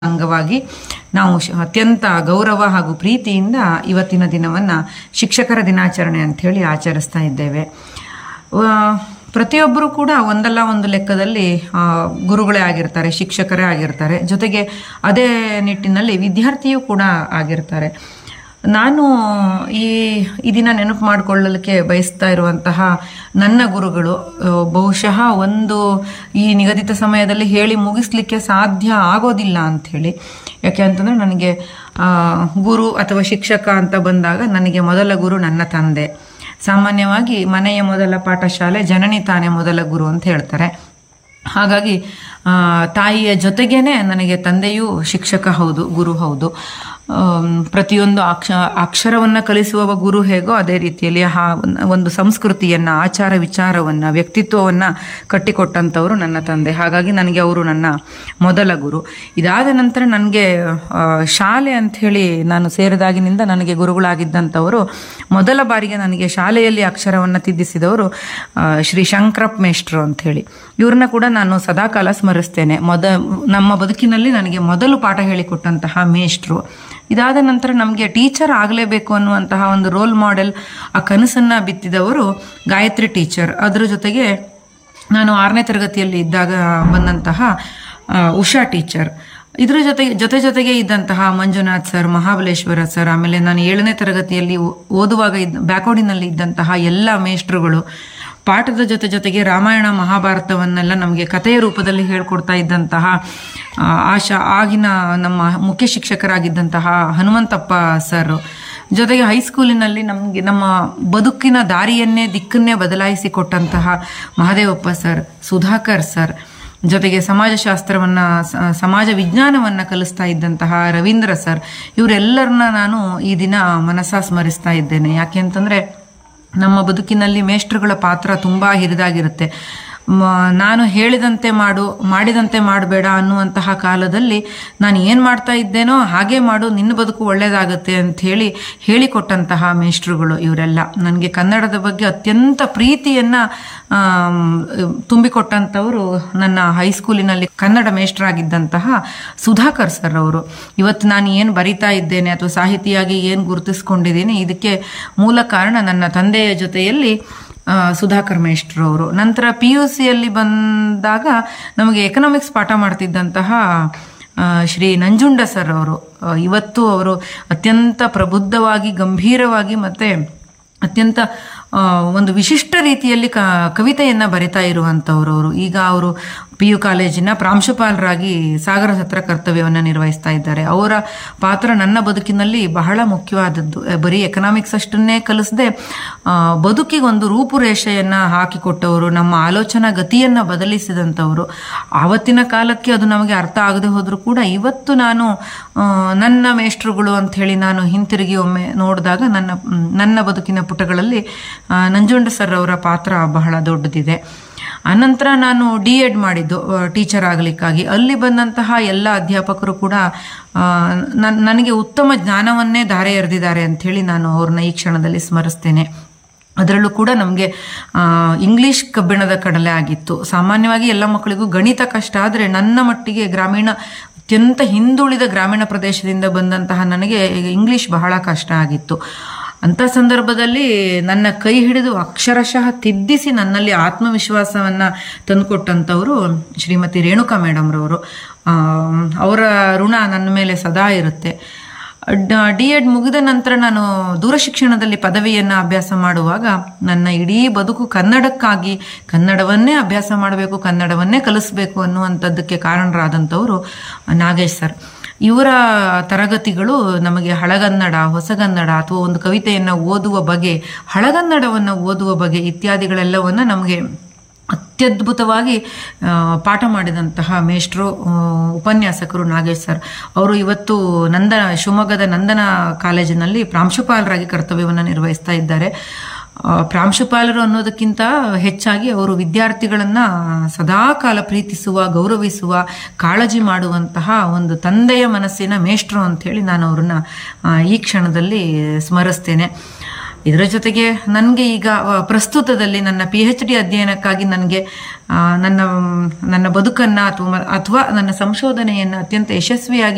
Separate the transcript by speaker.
Speaker 1: ಅಂಗವಾಗಿ ನಾವು ಶ- ಅತ್ಯಂತ ಗೌರವ ಹಾಗೂ ಪ್ರೀತಿಯಿಂದ ಇವತ್ತಿನ ದಿನವನ್ನು ಶಿಕ್ಷಕರ ದಿನಾಚರಣೆ ಅಂತ ಹೇಳಿ ಆಚರಿಸ್ತಾ ಇದ್ದೇವೆ ವ- ಪ್ರತಿಯೊಬ್ಬರು ಕೂಡ ಒಂದಲ್ಲ ಒಂದು ಲೆಕ್ಕದಲ್ಲಿ ಆ, ಗುರುಗಳೇ ಆಗಿರ್ತಾರೆ ಶಿಕ್ಷಕರೇ ಆಗಿರ್ತಾರೆ ಜೊತೆಗೆ ಅದೇ ನಿಟ್ಟಿನಲ್ಲಿ ವಿದ್ಯಾರ್ಥಿಯೂ ಕೂಡ ಆಗಿರ್ತಾರೆ ನಾನು ಈ ಈ ದಿನ ನೆನಪು ಮಾಡಿಕೊಳ್ಳಲಿಕ್ಕೆ ಬಯಸ್ತಾ ಇರುವಂತಹ ನನ್ನ ಗುರುಗಳು ಆ, ಬಹುಶಃ ಒಂದು ಈ ನಿಗದಿತ ಸಮಯದಲ್ಲಿ ಹೇಳಿ ಮುಗಿಸ್ಲಿಕ್ಕೆ ಸಾಧ್ಯ ಆಗೋದಿಲ್ಲ ಅಂಥೇಳಿ ಯಾಕೆ ಅಂತಂದರೆ ನನಗೆ ಆ, ಗುರು ಅಥವಾ ಶಿಕ್ಷಕ ಅಂತ ಬಂದಾಗ ನನಗೆ ಮೊದಲ ಗುರು ನನ್ನ ತಂದೆ ಸಾಮಾನ್ಯವಾಗಿ ಮನೆಯ ಮೊದಲ ಪಾಠಶಾಲೆ ಜನನಿ ತಾನೇ ಮೊದಲ ಗುರು ಅಂತ ಹೇಳ್ತಾರೆ ಹಾಗಾಗಿ ಆ, ತಾಯಿಯ ಜೊತೆಗೇನೆ ನನಗೆ ತಂದೆಯೂ ಶಿಕ್ಷಕ ಹೌದು ಗುರು ಹೌದು ಆಮ್, ಪ್ರತಿಯೊಂದು ಅಕ್ಷ ಅಕ್ಷರವನ್ನು ಕಲಿಸುವ ಗುರು ಹೇಗೋ ಅದೇ ರೀತಿಯಲ್ಲಿ ಆ ಒಂದು ಸಂಸ್ಕೃತಿಯನ್ನು ಆಚಾರ ವಿಚಾರವನ್ನು ವ್ಯಕ್ತಿತ್ವವನ್ನು ಕಟ್ಟಿಕೊಟ್ಟಂಥವರು ನನ್ನ ತಂದೆ ಹಾಗಾಗಿ ನನಗೆ ಅವರು ನನ್ನ ಮೊದಲ ಗುರು ಇದಾದ ನಂತರ ನನಗೆ ಆ, ಶಾಲೆ ಅಂಥೇಳಿ ನಾನು ಸೇರಿದಾಗಿನಿಂದ ನನಗೆ ಗುರುಗಳಾಗಿದ್ದಂಥವರು ಮೊದಲ ಬಾರಿಗೆ ನನಗೆ ಶಾಲೆಯಲ್ಲಿ ಅಕ್ಷರವನ್ನು ತಿದ್ದಿಸಿದವರು ಆ, ಶ್ರೀ ಶಂಕರಪ್ಪ ಮೇಷ್ಟ್ರು ಅಂಥೇಳಿ ಇವ್ರನ್ನ ಕೂಡ ನಾನು ಸದಾಕಾಲ ಸ್ಮರಿಸ್ತೇನೆ ಮೊದ ನಮ್ಮ ಬದುಕಿನಲ್ಲಿ ನನಗೆ ಮೊದಲು ಪಾಠ ಹೇಳಿಕೊಟ್ಟಂತಹ ಮೇಷ್ಟ್ರು ಇದಾದ ನಂತರ ನಮಗೆ ಟೀಚರ್ ಆಗಲೇಬೇಕು ಅನ್ನುವಂತಹ ಒಂದು ರೋಲ್ ಮಾಡೆಲ್ ಆ ಕನಸನ್ನು ಬಿತ್ತಿದವರು ಗಾಯತ್ರಿ ಟೀಚರ್ ಅದರ ಜೊತೆಗೆ ನಾನು ಆರನೇ ತರಗತಿಯಲ್ಲಿ ಇದ್ದಾಗ ಬಂದಂತಹ ಆ, ಉಷಾ ಟೀಚರ್ ಇದ್ರ ಜೊತೆಗೆ ಜೊತೆ ಜೊತೆಗೆ ಇದ್ದಂತಹ ಮಂಜುನಾಥ್ ಸರ್ ಮಹಾಬಲೇಶ್ವರ ಸರ್ ಆಮೇಲೆ ನಾನು ಏಳನೇ ತರಗತಿಯಲ್ಲಿ ಓ- ಓದುವಾಗ ಇದ್ದ ಬ್ಯಾಕ್ವರ್ಡಿನಲ್ಲಿ ಇದ್ದಂತಹ ಎಲ್ಲ ಮೇಷ್ಟ್ರುಗಳು ಪಾಠದ ಜೊತೆ ಜೊತೆಗೆ ರಾಮಾಯಣ ಮಹಾಭಾರತವನ್ನೆಲ್ಲ ನಮಗೆ ಕಥೆಯ ರೂಪದಲ್ಲಿ ಹೇಳ್ಕೊಡ್ತಾ ಇದ್ದಂತಹ ಆ, ಆಶಾ ಆಗಿನ ನಮ್ಮ ಮುಖ್ಯ ಶಿಕ್ಷಕರಾಗಿದ್ದಂತಹ ಹನುಮಂತಪ್ಪ ಸರ್ ಜೊತೆಗೆ ಹೈಸ್ಕೂಲಿನಲ್ಲಿ ನಮಗೆ ನಮ್ಮ ಬದುಕಿನ ದಾರಿಯನ್ನೇ ದಿಕ್ಕನ್ನೇ ಬದಲಾಯಿಸಿ ಕೊಟ್ಟಂತಹ ಮಹದೇವಪ್ಪ ಸರ್ ಸುಧಾಕರ್ ಸರ್ ಜೊತೆಗೆ ಸಮಾಜಶಾಸ್ತ್ರವನ್ನು ಸಮಾಜ ವಿಜ್ಞಾನವನ್ನು ಕಲಿಸ್ತಾ ಇದ್ದಂತಹ ರವೀಂದ್ರ ಸರ್ ಇವರೆಲ್ಲರನ್ನ ನಾನು ಈ ದಿನ ಮನಸ್ಸಾ ಸ್ಮರಿಸ್ತಾ ಇದ್ದೇನೆ ಯಾಕೆ ಅಂತಂದರೆ ನಮ್ಮ ಬದುಕಿನಲ್ಲಿ ಮೇಷ್ಟ್ರುಗಳ ಪಾತ್ರ ತುಂಬ ಹಿರಿದಾಗಿರುತ್ತೆ ಮ- ನಾನು ಹೇಳಿದಂತೆ ಮಾಡು ಮಾಡಿದಂತೆ ಮಾಡಬೇಡ ಅನ್ನುವಂತಹ ಕಾಲದಲ್ಲಿ ನಾನು ಏನು ಮಾಡ್ತಾ ಇದ್ದೇನೋ ಹಾಗೆ ಮಾಡು ನಿನ್ನ ಬದುಕು ಒಳ್ಳೆಯದಾಗತ್ತೆ ಅಂತ ಹೇಳಿ ಹೇಳಿಕೊಟ್ಟಂತಹ ಮೇಷ್ಟ್ರುಗಳು ಇವರೆಲ್ಲ ನನಗೆ ಕನ್ನಡದ ಬಗ್ಗೆ ಅತ್ಯಂತ ಪ್ರೀತಿಯನ್ನು ತುಂಬಿಕೊಟ್ಟಂಥವರು ನನ್ನ ಹೈಸ್ಕೂಲಿನಲ್ಲಿ ಕನ್ನಡ ಮೇಷ್ಟ್ರಾಗಿದ್ದಂತಹ ಸುಧಾಕರ್ ಸರ್ ಅವರು ಇವತ್ತು ನಾನು ಏನು ಬರಿತಾ ಇದ್ದೇನೆ ಅಥವಾ ಸಾಹಿತಿಯಾಗಿ ಏನು ಗುರುತಿಸ್ಕೊಂಡಿದ್ದೀನಿ ಇದಕ್ಕೆ ಮೂಲ ಕಾರಣ ನನ್ನ ತಂದೆಯ ಜೊತೆಯಲ್ಲಿ ಆ, ಸುಧಾಕರ್ ಮೇಷ್ಟ್ರು ಅವರು ನಂತರ ಪಿ ಯು ಸಿಯಲ್ಲಿ ಬಂದಾಗ ನಮಗೆ ಎಕನಾಮಿಕ್ಸ್ ಪಾಠ ಮಾಡ್ತಿದ್ದಂತಹ ಆ, ಶ್ರೀ ನಂಜುಂಡ ಸರ್ ಅವರು ಆ, ಇವತ್ತು ಅವರು ಅತ್ಯಂತ ಪ್ರಬುದ್ಧವಾಗಿ ಗಂಭೀರವಾಗಿ ಮತ್ತೆ ಅತ್ಯಂತ ಆ, ಒಂದು ವಿಶಿಷ್ಟ ರೀತಿಯಲ್ಲಿ ಕ ಕವಿತೆಯನ್ನು ಬರಿತಾ ಇರುವಂಥವ್ರು ಅವರು ಈಗ ಅವರು ಪಿ ಯು ಕಾಲೇಜಿನ ಪ್ರಾಂಶುಪಾಲರಾಗಿ ಸಾಗರ ಹತ್ರ ಕರ್ತವ್ಯವನ್ನು ನಿರ್ವಹಿಸ್ತಾ ಇದ್ದಾರೆ ಅವರ ಪಾತ್ರ ನನ್ನ ಬದುಕಿನಲ್ಲಿ ಬಹಳ ಮುಖ್ಯವಾದದ್ದು ಆ, ಬರೀ ಎಕನಾಮಿಕ್ಸ್ ಅಷ್ಟನ್ನೇ ಕಲಿಸದೆ ಬದುಕಿಗೆ ಒಂದು ರೂಪುರೇಷೆಯನ್ನು ಹಾಕಿಕೊಟ್ಟವರು ನಮ್ಮ ಆಲೋಚನಾ ಗತಿಯನ್ನು ಬದಲಿಸಿದಂಥವರು ಆವತ್ತಿನ ಕಾಲಕ್ಕೆ ಅದು ನಮಗೆ ಅರ್ಥ ಆಗದೆ ಹೋದರೂ ಕೂಡ ಇವತ್ತು ನಾನು ಆ, ನನ್ನ ಮೇಷ್ಟ್ರುಗಳು ಅಂಥೇಳಿ ನಾನು ಹಿಂತಿರುಗಿ ಒಮ್ಮೆ ನೋಡಿದಾಗ ನನ್ನ ಮ್, ನನ್ನ ಬದುಕಿನ ಪುಟಗಳಲ್ಲಿ ಆ, ನಂಜುಂಡ ಸರ್ ಅವರ ಪಾತ್ರ ಬಹಳ ದೊಡ್ಡದಿದೆ ಅನಂತರ ನಾನು ಡಿ ಎಡ್ ಮಾಡಿದ್ದು ಟೀಚರ್ ಆಗಲಿಕ್ಕಾಗಿ ಅಲ್ಲಿ ಬಂದಂತಹ ಎಲ್ಲ ಅಧ್ಯಾಪಕರು ಕೂಡ ಆ, ನನ್- ನನಗೆ ಉತ್ತಮ ಜ್ಞಾನವನ್ನೇ ಧಾರೆ ಎರೆದಿದ್ದಾರೆ ಅಂಥೇಳಿ ನಾನು ಅವ್ರನ್ನ ಈ ಕ್ಷಣದಲ್ಲಿ ಸ್ಮರಿಸ್ತೇನೆ ಅದರಲ್ಲೂ ಕೂಡ ನಮಗೆ ಇಂಗ್ಲಿಷ್ ಕಬ್ಬಿಣದ ಕಡಲೆ ಆಗಿತ್ತು ಸಾಮಾನ್ಯವಾಗಿ ಎಲ್ಲ ಮಕ್ಕಳಿಗೂ ಗಣಿತ ಕಷ್ಟ ಆದರೆ ನನ್ನ ಮಟ್ಟಿಗೆ ಗ್ರಾಮೀಣ ಅತ್ಯಂತ ಹಿಂದುಳಿದ ಗ್ರಾಮೀಣ ಪ್ರದೇಶದಿಂದ ಬಂದಂತಹ ನನಗೆ ಇಂಗ್ಲಿಷ್ ಬಹಳ ಕಷ್ಟ ಆಗಿತ್ತು ಅಂಥ ಸಂದರ್ಭದಲ್ಲಿ ನನ್ನ ಕೈ ಹಿಡಿದು ಅಕ್ಷರಶಃ ತಿದ್ದಿಸಿ ನನ್ನಲ್ಲಿ ಆತ್ಮವಿಶ್ವಾಸವನ್ನು ತಂದುಕೊಟ್ಟಂಥವರು ಶ್ರೀಮತಿ ರೇಣುಕಾ ಮೇಡಮ್ರವರು ಅವರ ಋಣ ನನ್ನ ಮೇಲೆ ಸದಾ ಇರುತ್ತೆ ಡಿ ಎಡ್ ಮುಗಿದ ನಂತರ ನಾನು ದೂರಶಿಕ್ಷಣದಲ್ಲಿ ಪದವಿಯನ್ನು ಅಭ್ಯಾಸ ಮಾಡುವಾಗ ನನ್ನ ಇಡೀ ಬದುಕು ಕನ್ನಡಕ್ಕಾಗಿ ಕನ್ನಡವನ್ನೇ ಅಭ್ಯಾಸ ಮಾಡಬೇಕು ಕನ್ನಡವನ್ನೇ ಕಲಿಸ್ಬೇಕು ಅನ್ನುವಂಥದ್ದಕ್ಕೆ ಕಾರಣರಾದಂಥವರು ನಾಗೇಶ್ ಸರ್ ಇವರ ತರಗತಿಗಳು ನಮಗೆ ಹಳಗನ್ನಡ ಹೊಸಗನ್ನಡ ಅಥವಾ ಒಂದು ಕವಿತೆಯನ್ನು ಓದುವ ಬಗೆ ಹಳಗನ್ನಡವನ್ನು ಓದುವ ಬಗೆ ಇತ್ಯಾದಿಗಳೆಲ್ಲವನ್ನು ನಮಗೆ ಅತ್ಯದ್ಭುತವಾಗಿ ಆ, ಪಾಠ ಮಾಡಿದಂತಹ ಮೇಷ್ಟ್ರು ಆ, ಉಪನ್ಯಾಸಕರು ನಾಗೇಶ್ ಸರ್ ಅವರು ಇವತ್ತು ನಂದನ ಶಿವಮೊಗ್ಗದ ನಂದನ ಕಾಲೇಜಿನಲ್ಲಿ ಪ್ರಾಂಶುಪಾಲರಾಗಿ ಕರ್ತವ್ಯವನ್ನು ನಿರ್ವಹಿಸ್ತಾ ಇದ್ದಾರೆ ಆ, ಪ್ರಾಂಶುಪಾಲರು ಅನ್ನೋದಕ್ಕಿಂತ ಹೆಚ್ಚಾಗಿ ಅವರು ವಿದ್ಯಾರ್ಥಿಗಳನ್ನು ಸದಾಕಾಲ ಪ್ರೀತಿಸುವ ಗೌರವಿಸುವ ಕಾಳಜಿ ಮಾಡುವಂತಹ ಒಂದು ತಂದೆಯ ಮನಸ್ಸಿನ ಮೇಷ್ಟ್ರು ಅಂಥೇಳಿ ನಾನು ಅವ್ರನ್ನ ಆ, ಈ ಕ್ಷಣದಲ್ಲಿ ಸ್ಮರಿಸ್ತೇನೆ ಇದರ ಜೊತೆಗೆ ನನಗೆ ಈಗ ಆ, ಪ್ರಸ್ತುತದಲ್ಲಿ ನನ್ನ ಪಿ ಎಚ್ ಡಿ ಅಧ್ಯಯನಕ್ಕಾಗಿ ನನಗೆ ಆ, ನನ್ನ ನನ್ನ ಬದುಕನ್ನು ಅಥವಾ ಅಥವಾ ನನ್ನ ಸಂಶೋಧನೆಯನ್ನು ಅತ್ಯಂತ ಯಶಸ್ವಿಯಾಗಿ